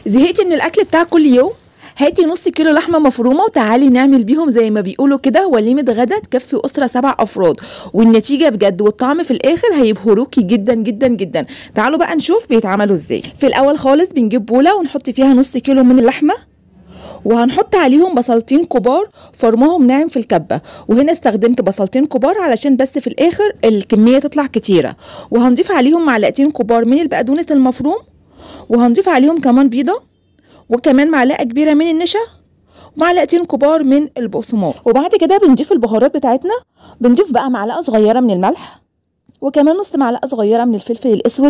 زهقتي من الاكل بتاع كل يوم هاتي نص كيلو لحمه مفرومه وتعالي نعمل بيهم زي ما بيقولوا كده وليمه غدا تكفي اسره سبع افراد والنتيجه بجد والطعم في الاخر هيبهروكي جدا جدا جدا تعالوا بقى نشوف بيتعملوا ازاي في الاول خالص بنجيب بوله ونحط فيها نص كيلو من اللحمه وهنحط عليهم بصلتين كبار فرمهم ناعم في الكبة وهنا استخدمت بصلتين كبار علشان بس في الاخر الكمية تطلع كتيرة وهنضيف عليهم معلقتين كبار من البقدونس المفروم وهنضيف عليهم كمان بيضة وكمان معلقة كبيرة من النشا ومعلقتين كبار من البقسماط وبعد كده بنضيف البهارات بتاعتنا بنضيف بقى معلقة صغيرة من الملح وكمان نص معلقة صغيرة من الفلفل الأسود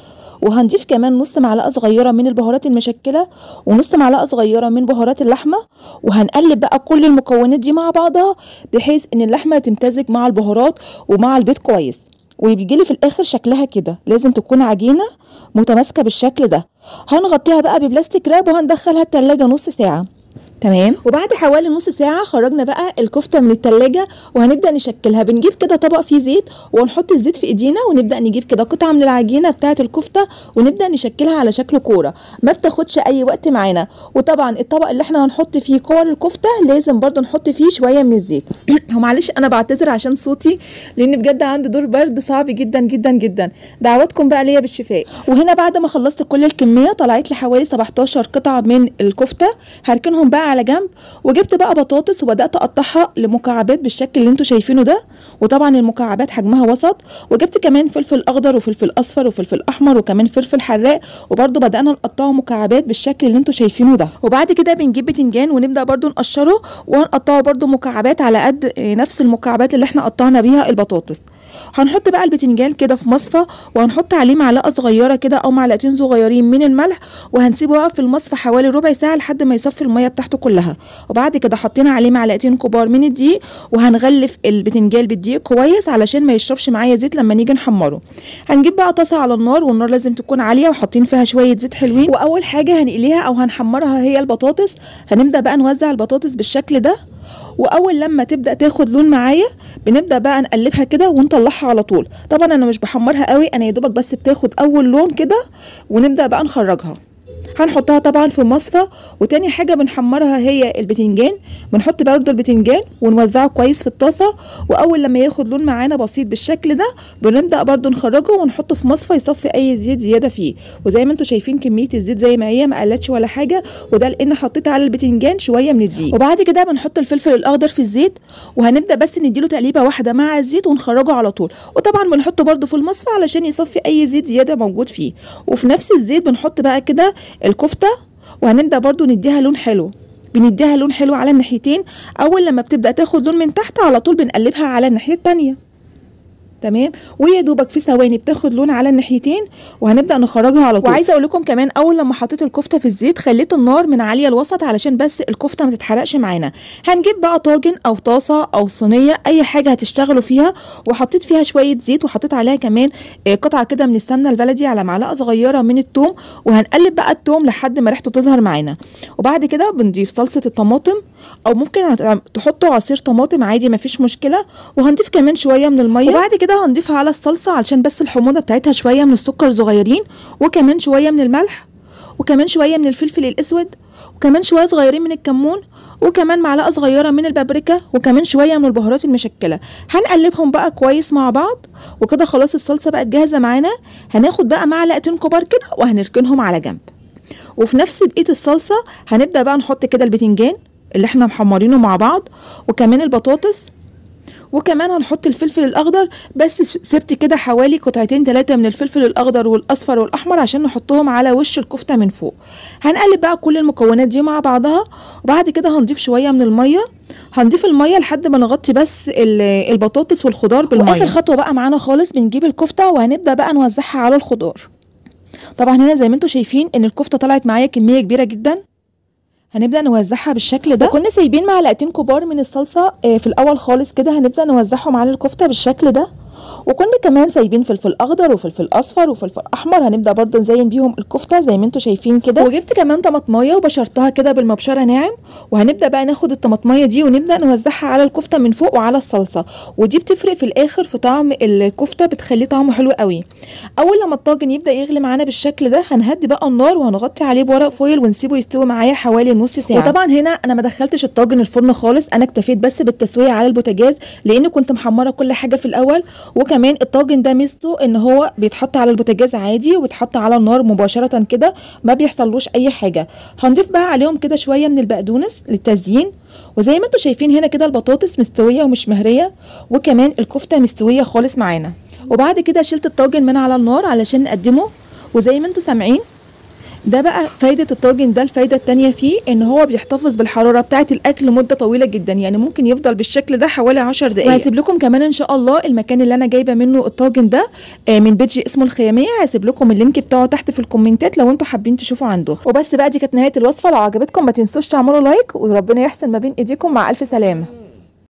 وهنضيف كمان نص معلقة صغيرة من البهارات المشكلة ونص معلقة صغيرة من بهارات اللحمة وهنقلب بقى كل المكونات دي مع بعضها بحيث ان اللحمة تمتزج مع البهارات ومع البيض كويس وبيجيلي في الاخر شكلها كده لازم تكون عجينة متماسكة بالشكل ده هنغطيها بقى ببلاستيك راب وهندخلها التلاجة نص ساعة تمام وبعد حوالي نص ساعة خرجنا بقى الكفتة من التلاجة وهنبدأ نشكلها بنجيب كده طبق فيه زيت ونحط الزيت في ايدينا ونبدأ نجيب كده قطعة من العجينة بتاعة الكفتة ونبدأ نشكلها على شكل كورة ما بتاخدش اي وقت معانا وطبعا الطبق اللي احنا هنحط فيه كور الكفتة لازم برضو نحط فيه شوية من الزيت ومعلش انا بعتذر عشان صوتي لان بجد عندي دور برد صعب جدا جدا جدا دعواتكم بقى ليا بالشفاء وهنا بعد ما خلصت كل الكمية طلعت لي حوالي 17 قطعة من الكفتة هركنهم بقى على جنب وجبت بقى بطاطس وبدات اقطعها لمكعبات بالشكل اللي انتوا شايفينه ده وطبعا المكعبات حجمها وسط وجبت كمان فلفل اخضر وفلفل اصفر وفلفل احمر وكمان فلفل حراق وبرده بدانا نقطعه مكعبات بالشكل اللي انتوا شايفينه ده وبعد كده بنجيب بتنجان ونبدا برده نقشره وهنقطعه برده مكعبات على قد نفس المكعبات اللي احنا قطعنا بيها البطاطس هنحط بقى البتنجان كده في مصفى وهنحط عليه معلقه صغيره كده او معلقتين صغيرين من الملح وهنسيبه بقى في المصفى حوالي ربع ساعه لحد ما يصفي الميه بتاعته كلها وبعد كده حطينا عليه معلقتين كبار من الدقيق وهنغلف البتنجان بالدقيق كويس علشان ما يشربش معايا زيت لما نيجي نحمره هنجيب بقى طاسه على النار والنار لازم تكون عاليه وحاطين فيها شويه زيت حلوين واول حاجه هنقليها او هنحمرها هي البطاطس هنبدا بقى نوزع البطاطس بالشكل ده واول لما تبدا تاخد لون معايا بنبدا بقى نقلبها كده ونطلعها على طول طبعا انا مش بحمرها قوي انا يا دوبك بس بتاخد اول لون كده ونبدا بقى نخرجها هنحطها طبعا في مصفى وتاني حاجة بنحمرها هي البتنجان بنحط برضو البتنجان ونوزعه كويس في الطاسة وأول لما ياخد لون معانا بسيط بالشكل ده بنبدأ برضو نخرجه ونحطه في مصفى يصفي أي زيت زيادة فيه وزي ما انتم شايفين كمية الزيت زي ما هي ما قلتش ولا حاجة وده لأن حطيت على البتنجان شوية من الدقيق وبعد كده بنحط الفلفل الأخضر في الزيت وهنبدأ بس نديله تقليبة واحدة مع الزيت ونخرجه على طول وطبعا بنحطه برضو في المصفى علشان يصفي أي زيت زيادة موجود فيه وفي نفس الزيت بنحط بقى كده الكفتة وهنبدأ برضو نديها لون حلو بنديها لون حلو على الناحيتين اول لما بتبدأ تاخد لون من تحت على طول بنقلبها على الناحية التانية تمام ويا دوبك في ثواني بتاخد لون على الناحيتين وهنبدا نخرجها على طول وعايزه اقول لكم كمان اول لما حطيت الكفته في الزيت خليت النار من عاليه لوسط علشان بس الكفته ما تتحرقش معانا هنجيب بقى طاجن او طاسه او صينيه اي حاجه هتشتغلوا فيها وحطيت فيها شويه زيت وحطيت عليها كمان قطعه كده من السمنه البلدي على معلقه صغيره من الثوم وهنقلب بقى الثوم لحد ما ريحته تظهر معانا وبعد كده بنضيف صلصه الطماطم او ممكن تحطوا عصير طماطم عادي مفيش مشكله وهنضيف كمان شويه من الميه وبعد كده هنضيفها على الصلصه علشان بس الحموضه بتاعتها شويه من السكر صغيرين وكمان شويه من الملح وكمان شويه من الفلفل الاسود وكمان شويه صغيرين من الكمون وكمان معلقه صغيره من البابريكا وكمان شويه من البهارات المشكله هنقلبهم بقى كويس مع بعض وكده خلاص الصلصه بقت جاهزه معانا هناخد بقى معلقتين كبار كده وهنركنهم على جنب وفي نفس دقيقه الصلصه هنبدا بقى نحط كده البتنجان اللي احنا محمرينه مع بعض وكمان البطاطس وكمان هنحط الفلفل الاخضر بس سبت كده حوالي قطعتين ثلاثه من الفلفل الاخضر والاصفر والاحمر عشان نحطهم على وش الكفته من فوق هنقلب بقى كل المكونات دي مع بعضها وبعد كده هنضيف شويه من الميه هنضيف الميه لحد ما نغطي بس البطاطس والخضار بالميه واخر خطوه بقى معانا خالص بنجيب الكفته وهنبدا بقى نوزعها على الخضار طبعا هنا زي ما انتم شايفين ان الكفته طلعت معايا كميه كبيره جدا هنبدا نوزعها بالشكل ده وكنا سايبين معلقتين كبار من الصلصه في الاول خالص كده هنبدا نوزعهم على الكفته بالشكل ده وكنا كمان سايبين فلفل اخضر وفلفل اصفر وفلفل احمر هنبدا برضو نزين بيهم الكفته زي ما انتم شايفين كده وجبت كمان طماطمايه وبشرتها كده بالمبشره ناعم وهنبدا بقى ناخد الطماطمايه دي ونبدا نوزعها على الكفته من فوق وعلى الصلصه ودي بتفرق في الاخر في طعم الكفته بتخليه طعمه حلو قوي اول لما الطاجن يبدا يغلي معانا بالشكل ده هنهدي بقى النار وهنغطي عليه بورق فويل ونسيبه يستوي معايا حوالي نص ساعه وطبعا هنا انا ما دخلتش الطاجن الفرن خالص انا اكتفيت بس بالتسويه على البوتاجاز لان كنت محمره كل حاجه في الاول وكمان الطاجن ده ميزته ان هو بيتحط على البوتاجاز عادي وبيتحط على النار مباشره كده ما بيحصلوش اي حاجه هنضيف بقى عليهم كده شويه من البقدونس للتزيين وزي ما انتم شايفين هنا كده البطاطس مستويه ومش مهريه وكمان الكفته مستويه خالص معانا وبعد كده شلت الطاجن من على النار علشان نقدمه وزي ما انتم سامعين ده بقى فايدة الطاجن ده الفايدة التانية فيه ان هو بيحتفظ بالحرارة بتاعة الاكل مدة طويلة جدا يعني ممكن يفضل بالشكل ده حوالي 10 دقايق وهسيب لكم كمان ان شاء الله المكان اللي انا جايبة منه الطاجن ده آه من بيج اسمه الخيامية هسيب لكم اللينك بتاعه تحت في الكومنتات لو انتوا حابين تشوفوا عنده وبس بقى دي كانت نهاية الوصفة لو عجبتكم ما تنسوش تعملوا لايك وربنا يحسن ما بين ايديكم مع الف سلامة